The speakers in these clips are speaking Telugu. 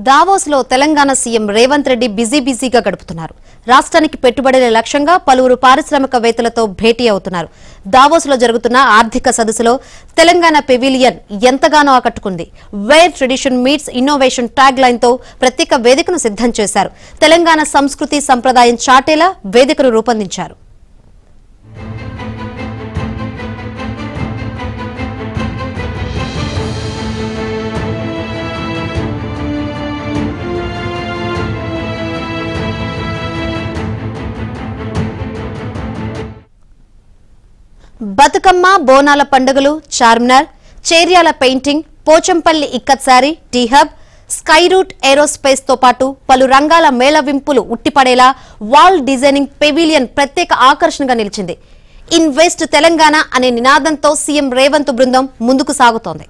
దావోస్ లో తెలంగాణ సీఎం రేవంత్ రెడ్డి బిజీ బిజీగా గడుపుతున్నారు రాష్ట్రానికి పెట్టుబడుల లక్ష్యంగా పలువురు పారిశ్రామికవేత్తలతో భేటీ అవుతున్నారు దావోస్ లో జరుగుతున్న ఆర్థిక సదస్సులో తెలంగాణ పెవిలియన్ ఎంతగానో ఆకట్టుకుంది where tradition meets innovation tag line తో ప్రత్యేక వేదికను సిద్ధం చేశారు తెలంగాణ సంస్కృతి సంప్రదాయం చాటేలా వేదికను రూపొందించారు బతుకమ్మ బోనాల పండుగలు Charminar Cheriyal painting Pochampally ikat sari T hub sky root aerospace తో పాటు పలు రంగాల మేళవింపులు ఉట్టిపడేలా వాల్ డిజైనింగ్ పెవిలియన్ ప్రత్యేక ఆకర్షణగా నిలిచింది ఇన్వెస్ట్ తెలంగాణ అనే నినాదంతో సీఎం రేవంత్ బృందం ముందుకు సాగుతోంది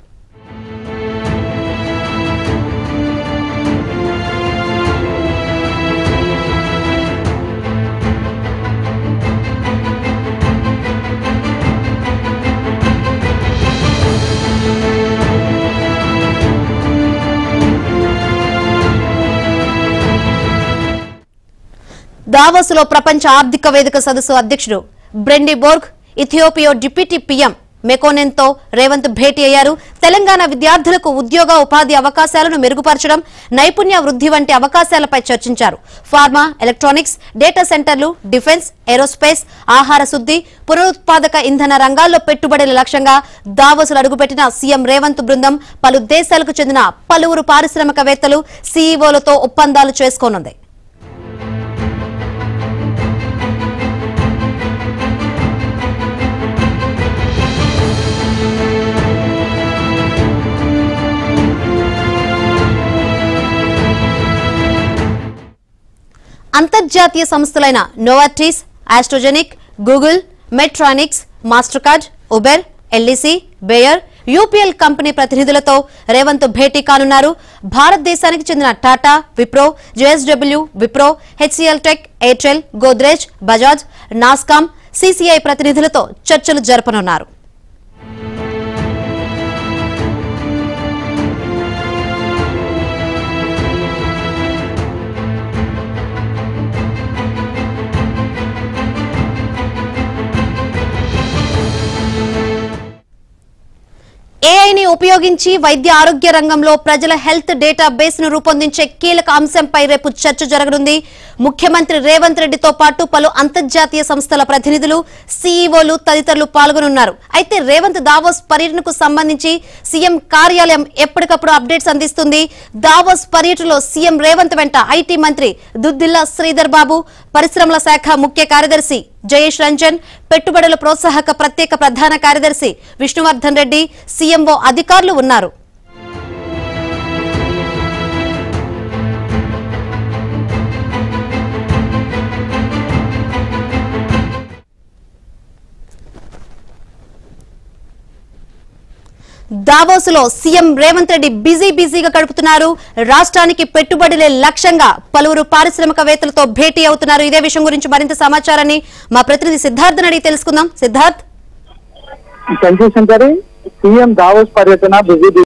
దావోస్లో ప్రపంచ ఆర్థిక వేదిక సదస్సు అధ్యక్షుడు Brende Borge Ethiopia deputy PM మెకోనెన్తో రేవంత్ భేటీ అయ్యారు తెలంగాణ విద్యార్థులకు ఉద్యోగ ఉపాధి అవకాశాలను మెరుగుపరచడం నైపుణ్య వృద్ధి వంటి అవకాశాలపై చర్చించారు ఫార్మా ఎలక్ట్రానిక్స్ డేటా సెంటర్లు డిఫెన్స్ ఏరోస్పేస్ ఆహార శుద్ధి పునరుత్పాదక ఇంధన రంగాల్లో పెట్టుబడుల లక్ష్యంగా దావోసులు అడుగుపెట్టిన సీఎం రేవంత్ బృందం పలు దేశాలకు చెందిన పలువురు పారిశ్రామికవేత్తలు సీఈఓలతో ఒప్పందాలు చేసుకోనుంది అంతర్జాతీయ సంస్థలైన Novartis AstraZeneca Google Medtronic Mastercard Uber LEC Bayer UPL company ప్రతినిధులతో రేవంత్ భేటీ కానున్నారు భారతదేశానికి చెందిన టాటా విప్రో జేఎస్డబ్ల్యూ విప్రో హెచ్సిఎల్ టెక్ ఎయిర్టెల్ గోద్రేజ్ బజాజ్ నాస్కామ్ సీసీఐ ప్రతినిధులతో చర్చలు జరపనున్నారు ఏఐని ఉపయోగించి వైద్య ఆరోగ్య రంగంలో ప్రజల హెల్త్ డేటా బేస్ ను రూపొందించే కీలక అంశంపై రేపు చర్చ జరగనుంది ముఖ్యమంత్రి రేవంత్ రెడ్డితో పాటు పలు అంతర్జాతీయ సంస్థల ప్రతినిధులు సీఈఓలు తదితరులు పాల్గొనున్నారు అయితే రేవంత్ దావోస్ పర్యటనకు సంబంధించి సీఎం కార్యాలయం ఎప్పటికప్పుడు అప్డేట్స్ అందిస్తుంది దావోస్ పర్యటనలో సీఎం రేవంత్ వెంట ఐటీ మంత్రి దుద్దిల్లా శ్రీధర్ బాబు పరిశ్రమల శాఖ ముఖ్య కార్యదర్శి జయేష్ రంజన్ పెట్టుబడుల ప్రోత్సాహక ప్రత్యేక ప్రధాన కార్యదర్శి విష్ణువర్ధన్ రెడ్డి సీఎంఓ అధికారులు ఉన్నారు దావోసులో సీఎం రేవంత్ రెడ్డి బిజీ బిజీగా గడుపుతున్నారు రాష్ట్రానికి పెట్టుబడులే లక్ష్యంగా పలువురు పారిశ్రామికవేత్తలతో భేటీ అవుతున్నారు ఇదే విషయం గురించి మరింత సమాచారాన్ని మా ప్రతినిధి సిద్ధార్థ్ అడిగి తెలుసుకుందాం Siddharth thank you Shankari CM Davos పర్యటన బిజీ